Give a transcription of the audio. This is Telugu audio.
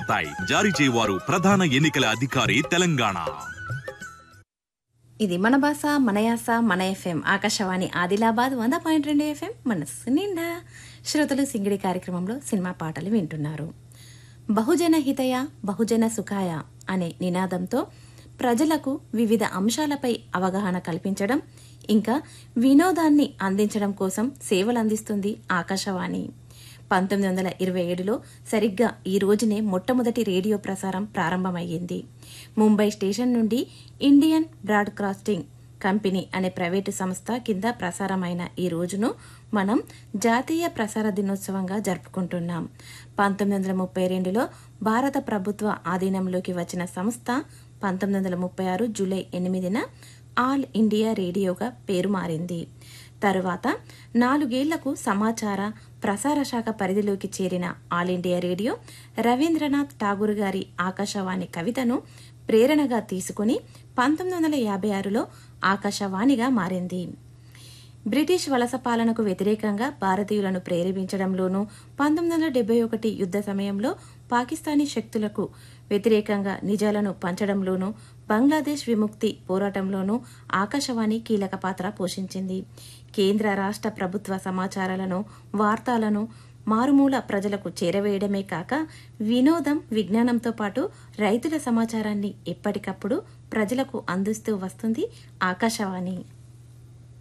జతపడతాయి జారీ చేయవారు ప్రధాన ఎన్నికల అధికారి తెలంగాణ ఇది మన భాష మన యాస మన ఎఫ్ఎం ఆకాశవాణి ఆదిలాబాద్ వంద పాయింట్ రెండు ఎఫ్ఎం మనస్సు నిండా శ్రోతలు సింగిడి కార్యక్రమంలో సినిమా పాటలు వింటున్నారు బహుజన హితయ బహుజన సుఖాయ అనే నినాదంతో ప్రజలకు వివిధ అంశాలపై అవగాహన కల్పించడం ఇంకా వినోదాన్ని అందించడం కోసం సేవలందిస్తుంది ఆకాశవాణి పంతొమ్మిది వందల ఇరవై ఏడులో సరిగ్గా ఈ రోజునే మొట్టమొదటి రేడియో ప్రసారం ప్రారంభమయ్యింది ముంబై స్టేషన్ నుండి ఇండియన్ బ్రాడ్కాస్టింగ్ కంపెనీ అనే ప్రైవేటు సంస్థ కింద ప్రసారమైన ఈ రోజును మనం జాతీయ ప్రసార దినోత్సవంగా జరుపుకుంటున్నాం పంతొమ్మిది వందల ముప్పై రెండులో భారత ప్రభుత్వ ఆధీనంలోకి వచ్చిన సంస్థ పంతొమ్మిది వందల ముప్పై ఆరు జూలై ఎనిమిదిన ఆల్ ఇండియా రేడియోగా పేరు మారింది తరువాత నాలుగేళ్లకు సమాచార ప్రసార శాఖ పరిధిలోకి చేరిన All India Radio Rabindranath Tagore గారి ఆకాశవాణి కవితను ప్రేరణగా తీసుకుని పంతొమ్మిది వందల యాభై ఆరులో ఆకాశవాణిగా మారింది బ్రిటిష్ వలస పాలనకు వ్యతిరేకంగా భారతీయులను ప్రేరేపించడంలోనూ పంతొమ్మిది వందల డెబ్బై ఒకటి యుద్ధ సమయంలో పాకిస్తానీ శక్తులకు వ్యతిరేకంగా నిజాలను పంచడంలోనూ బంగ్లాదేశ్ విముక్తి పోరాటంలోనూ ఆకాశవాణి కీలక పాత్ర పోషించింది కేంద్ర రాష్ట్ర ప్రభుత్వ సమాచారాలను వార్తలను మారుమూల ప్రజలకు చేరవేయడమే కాక వినోదం విజ్ఞానంతో పాటు రైతుల సమాచారాన్ని ఎప్పటికప్పుడు ప్రజలకు అందిస్తూ వస్తుంది ఆకాశవాణి